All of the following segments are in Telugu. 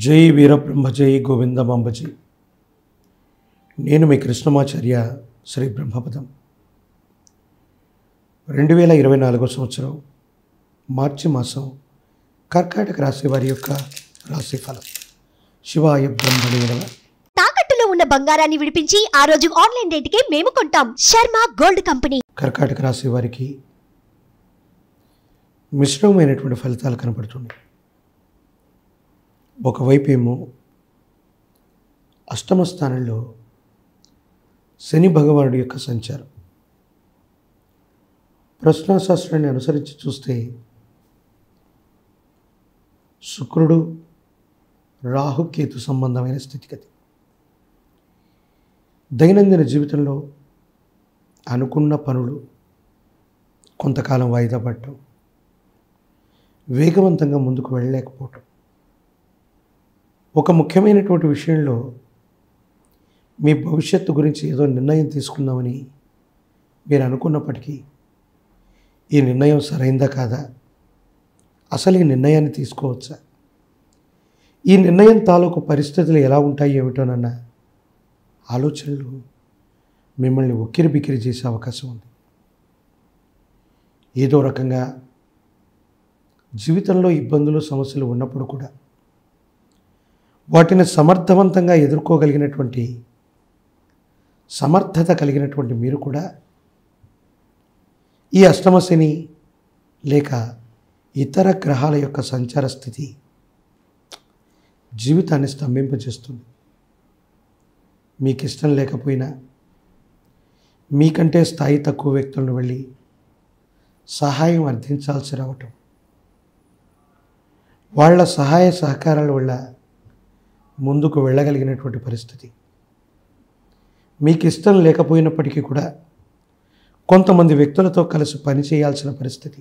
జై వీరబ్రహ్మ జై గోవిందమాంబజీ నేను మీ కృష్ణమాచార్య శ్రీ బ్రహ్మపదం రెండు వేల ఇరవై నాలుగో సంవత్సరం మార్చి మాసం కర్కాటక రాశి వారి యొక్క రాశి ఫలం శివాయ బ్రహ్మణి నమః. తాకట్టులో ఉన్న బంగారాన్ని విడిపించి ఆ రోజు ఆన్లైన్ రేటుకే మేము కొంటాం శర్మ గోల్డ్ కంపెనీ కర్కాటక రాశి వారికి మిశ్రమమైనటువంటి ఫలితాలు కనపడుతున్నాయి ఒకవైపు ఏమో అష్టమ స్థానంలో శని భగవానుడి యొక్క సంచారం ప్రశ్నాశాస్త్రాన్ని అనుసరించి చూస్తే శుక్రుడు రాహుకేతు సంబంధమైన స్థితిగతి దైనందిన జీవితంలో అనుకున్న పనులు కొంతకాలం వాయిదా పడటం వేగవంతంగా ముందుకు వెళ్ళలేకపోవటం ఒక ముఖ్యమైనటువంటి విషయంలో మీ భవిష్యత్తు గురించి ఏదో నిర్ణయం తీసుకుందామని మీరు అనుకున్నప్పటికీ ఈ నిర్ణయం సరైందా కాదా అసలు ఈ నిర్ణయాన్ని తీసుకోవచ్చా ఈ నిర్ణయం తాలూకు పరిస్థితులు ఎలా ఉంటాయి ఏమిటోనన్న ఆలోచనలు మిమ్మల్ని ఉక్కిరి బిక్కిరి చేసే అవకాశం ఉంది ఏదో రకంగా జీవితంలో ఇబ్బందులు సమస్యలు ఉన్నప్పుడు కూడా వాటిని సమర్థవంతంగా ఎదుర్కోగలిగినటువంటి సమర్థత కలిగినటువంటి మీరు కూడా ఈ అష్టమశని లేక ఇతర గ్రహాల యొక్క సంచార స్థితి జీవితాన్ని స్తంభింపజేస్తుంది మీకు ఇష్టం లేకపోయినా మీకంటే స్థాయి తక్కువ వ్యక్తులను వెళ్ళి సహాయం అర్థించాల్సి రావటం వాళ్ళ సహాయ సహకారాల వల్ల ముందుకు వెళ్ళగలిగినటువంటి పరిస్థితి మీకు ఇష్టం లేకపోయినప్పటికీ కూడా కొంతమంది వ్యక్తులతో కలిసి పని చేయాల్సిన పరిస్థితి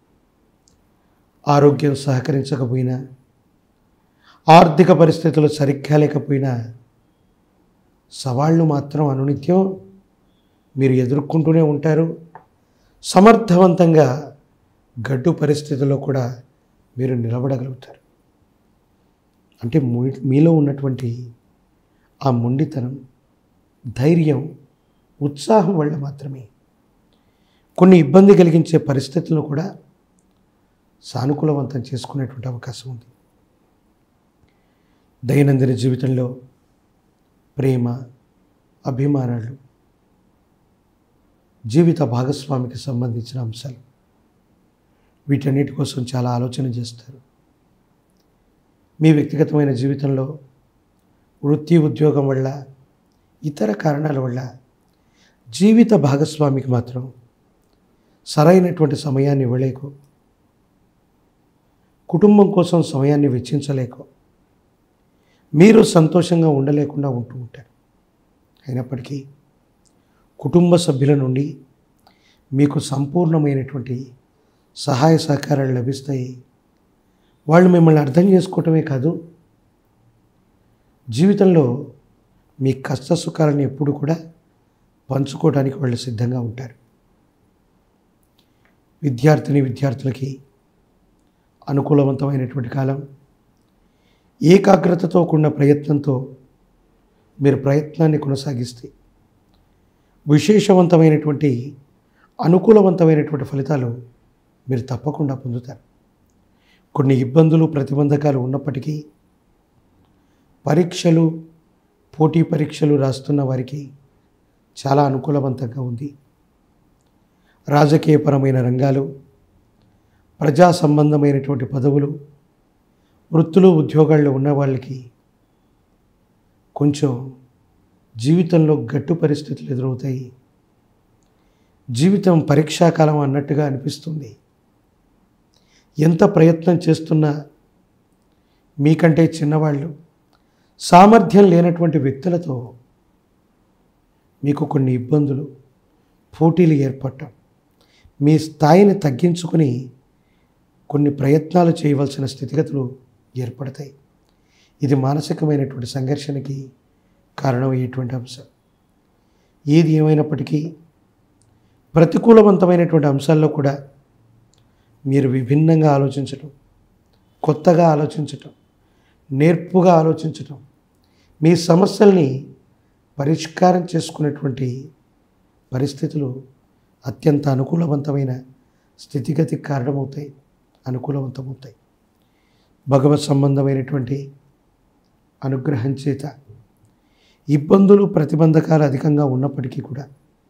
ఆరోగ్యం సహకరించకపోయినా ఆర్థిక పరిస్థితులు సరిగ్గా లేకపోయినా సవాళ్ళు మాత్రం అనునిత్యం మీరు ఎదుర్కొంటూనే ఉంటారు సమర్థవంతంగా గడ్డు పరిస్థితుల్లో కూడా మీరు నిలబడగలుగుతారు అంటే మీ- మీలో ఉన్నటువంటి ఆ మొండితనం ధైర్యం ఉత్సాహం వల్ల మాత్రమే కొన్ని ఇబ్బంది కలిగించే పరిస్థితులను కూడా సానుకూలవంతం చేసుకునేటువంటి అవకాశం ఉంది దైనందిన జీవితంలో ప్రేమ అభిమానాలు జీవిత భాగస్వామికి సంబంధించిన అంశాలు వీటన్నిటి కోసం చాలా ఆలోచన చేస్తారు మీ వ్యక్తిగతమైన జీవితంలో వృత్తి ఉద్యోగం వల్ల ఇతర కారణాల వల్ల జీవిత భాగస్వామికి మాత్రం సరైనటువంటి సమయాన్ని ఇవ్వలేకో కుటుంబం కోసం సమయాన్ని వెచ్చించలేకో మీరు సంతోషంగా ఉండలేకుండా ఉంటూ ఉంటారు అయినప్పటికీ కుటుంబ సభ్యుల నుండి మీకు సంపూర్ణమైనటువంటి సహాయ సహకారాలు లభిస్తాయి వాళ్ళు మిమ్మల్ని అర్థం చేసుకోవటమే కాదు జీవితంలో మీ కష్ట సుఖాలను ఎప్పుడు కూడా పంచుకోవడానికి వాళ్ళు సిద్ధంగా ఉంటారు విద్యార్థిని విద్యార్థులకి అనుకూలవంతమైనటువంటి కాలం ఏకాగ్రతతో కూడిన ప్రయత్నంతో మీరు ప్రయత్నాన్ని కొనసాగిస్తే విశేషవంతమైనటువంటి అనుకూలవంతమైనటువంటి ఫలితాలు మీరు తప్పకుండా పొందుతారు కొన్ని ఇబ్బందులు ప్రతిబంధకాలు ఉన్నప్పటికీ పరీక్షలు పోటీ పరీక్షలు రాస్తున్న వారికి చాలా అనుకూలవంతంగా ఉంది రాజకీయపరమైన రంగాలు ప్రజా సంబంధమైనటువంటి పదవులు వృత్తులు ఉద్యోగాల్లో ఉన్న వాళ్ళకి కొంచెం జీవితంలో గట్టు పరిస్థితులు ఎదురవుతాయి జీవితం పరీక్షాకాలం అన్నట్టుగా అనిపిస్తుంది ఎంత ప్రయత్నం చేస్తున్నా మీకంటే చిన్నవాళ్ళు సామర్థ్యం లేనటువంటి వ్యక్తులతో మీకు కొన్ని ఇబ్బందులు పోటీలు ఏర్పడటం మీ స్థాయిని తగ్గించుకుని కొన్ని ప్రయత్నాలు చేయవలసిన స్థితిగతులు ఏర్పడతాయి ఇది మానసికమైనటువంటి సంఘర్షణకి కారణమయ్యేటువంటి అంశం ఏది ఏమైనప్పటికీ ప్రతికూలవంతమైనటువంటి అంశాల్లో కూడా మీరు విభిన్నంగా ఆలోచించటం కొత్తగా ఆలోచించటం నేర్పుగా ఆలోచించటం మీ సమస్యల్ని పరిష్కారం చేసుకునేటువంటి పరిస్థితులు అత్యంత అనుకూలవంతమైన స్థితిగతికి కారణమవుతాయి అనుకూలవంతమవుతాయి భగవత్ సంబంధమైనటువంటి అనుగ్రహం చేత ఇబ్బందులు ప్రతిబంధకాలు అధికంగా ఉన్నప్పటికీ కూడా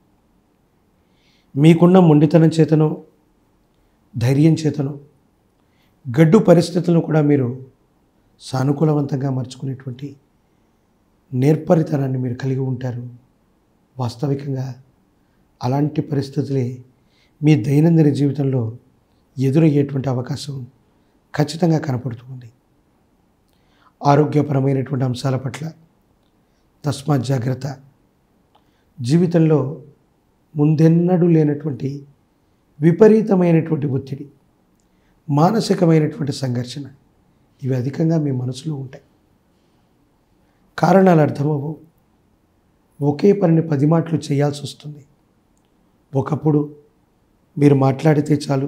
మీకున్న మొండితనం చేతనో ధైర్యం చేతనో గడ్డు పరిస్థితులను కూడా మీరు సానుకూలవంతంగా మార్చుకునేటువంటి నేర్పరితనాన్ని మీరు కలిగి ఉంటారు వాస్తవికంగా అలాంటి పరిస్థితులే మీ దైనందిన జీవితంలో ఎదురయ్యేటువంటి అవకాశం ఖచ్చితంగా కనపడుతుంది ఆరోగ్యపరమైనటువంటి అంశాల పట్ల తస్మాత్ జాగ్రత్త జీవితంలో ముందెన్నడూ లేనటువంటి విపరీతమైనటువంటి ఒత్తిడి మానసికమైనటువంటి సంఘర్షణ ఇవి అధికంగా మీ మనసులో ఉంటాయి కారణాలు అర్థమవు ఒకే పనిని పది మాటలు చేయాల్సి వస్తుంది ఒకప్పుడు మీరు మాట్లాడితే చాలు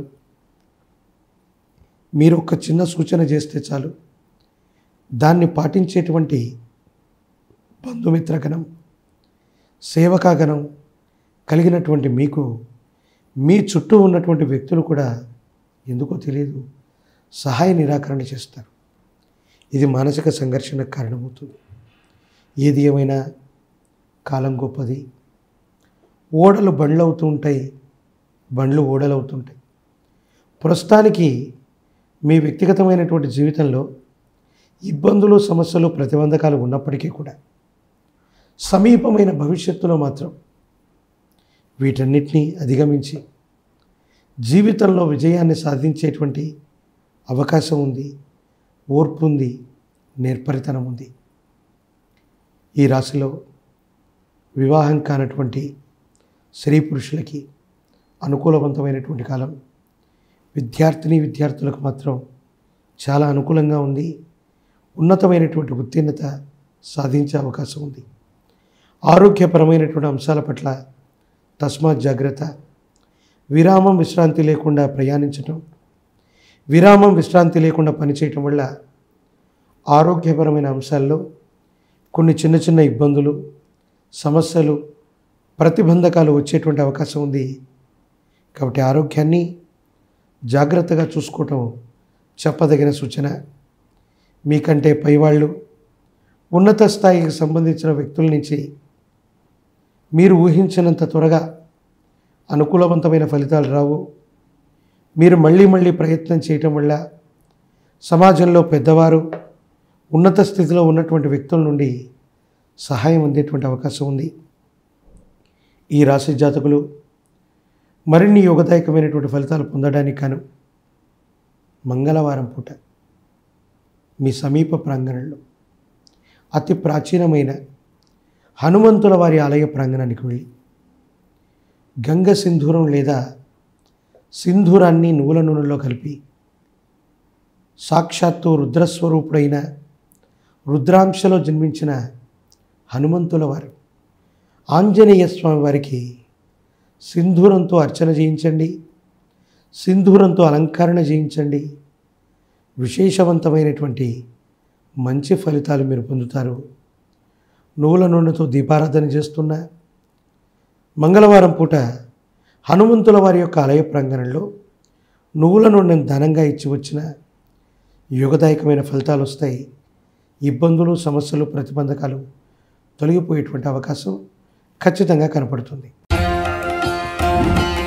మీరు ఒక చిన్న సూచన చేస్తే చాలు దాన్ని పాటించేటువంటి బంధుమిత్రగణం సేవకాగణం కలిగినటువంటి మీకు మీ చుట్టూ ఉన్నటువంటి వ్యక్తులు కూడా ఎందుకో తెలియదు సహాయ నిరాకరణ చేస్తారు ఇది మానసిక సంఘర్షణకు కారణమవుతుంది ఏది ఏమైనా కాలం గొప్పది ఓడలు బండ్లు అవుతూ ఉంటాయి బండ్లు ఓడలు అవుతుంటాయి ప్రస్తుతానికి మీ వ్యక్తిగతమైనటువంటి జీవితంలో ఇబ్బందులు సమస్యలు ప్రతిబంధకాలు ఉన్నప్పటికీ కూడా సమీపమైన భవిష్యత్తులో మాత్రం వీటన్నిటినీ అధిగమించి జీవితంలో విజయాన్ని సాధించేటువంటి అవకాశం ఉంది ఓర్పు ఉంది నేర్పరితనం ఉంది ఈ రాశిలో వివాహం కానటువంటి స్త్రీ పురుషులకి అనుకూలవంతమైనటువంటి కాలం విద్యార్థిని విద్యార్థులకు మాత్రం చాలా అనుకూలంగా ఉంది ఉన్నతమైనటువంటి ఉత్తీర్ణత సాధించే అవకాశం ఉంది ఆరోగ్యపరమైనటువంటి అంశాల పట్ల తస్మాత్ జాగ్రత్త విరామం విశ్రాంతి లేకుండా ప్రయాణించటం విరామం విశ్రాంతి లేకుండా పనిచేయటం వల్ల ఆరోగ్యపరమైన అంశాల్లో కొన్ని చిన్న చిన్న ఇబ్బందులు సమస్యలు ప్రతిబంధకాలు వచ్చేటువంటి అవకాశం ఉంది కాబట్టి ఆరోగ్యాన్ని జాగ్రత్తగా చూసుకోవటం చెప్పదగిన సూచన మీకంటే పైవాళ్ళు ఉన్నత స్థాయికి సంబంధించిన వ్యక్తుల నుంచి మీరు ఊహించినంత త్వరగా అనుకూలవంతమైన ఫలితాలు రావు మీరు మళ్ళీ మళ్ళీ ప్రయత్నం చేయటం వల్ల సమాజంలో పెద్దవారు ఉన్నత స్థితిలో ఉన్నటువంటి వ్యక్తుల నుండి సహాయం అందేటువంటి అవకాశం ఉంది ఈ రాశి జాతకులు మరిన్ని యోగదాయకమైనటువంటి ఫలితాలు పొందడానికి కాను మంగళవారం పూట మీ సమీప ప్రాంగణంలో అతి ప్రాచీనమైన హనుమంతుల వారి ఆలయ ప్రాంగణానికి వెళ్ళి గంగ సింధూరం లేదా సింధూరాన్ని నువ్వుల నూనెలో కలిపి సాక్షాత్తు రుద్రస్వరూపుడైన రుద్రాంశలో జన్మించిన హనుమంతుల వారు ఆంజనేయ స్వామి వారికి సింధూరంతో అర్చన చేయించండి సింధూరంతో అలంకరణ చేయించండి విశేషవంతమైనటువంటి మంచి ఫలితాలు మీరు పొందుతారు నువ్వుల నూనెతో దీపారాధన చేస్తున్న మంగళవారం పూట హనుమంతుల వారి యొక్క ఆలయ ప్రాంగణంలో నువ్వుల నూనెను ధనంగా ఇచ్చి వచ్చిన యుగదాయకమైన ఫలితాలు వస్తాయి ఇబ్బందులు సమస్యలు ప్రతిబంధకాలు తొలగిపోయేటువంటి అవకాశం ఖచ్చితంగా కనపడుతుంది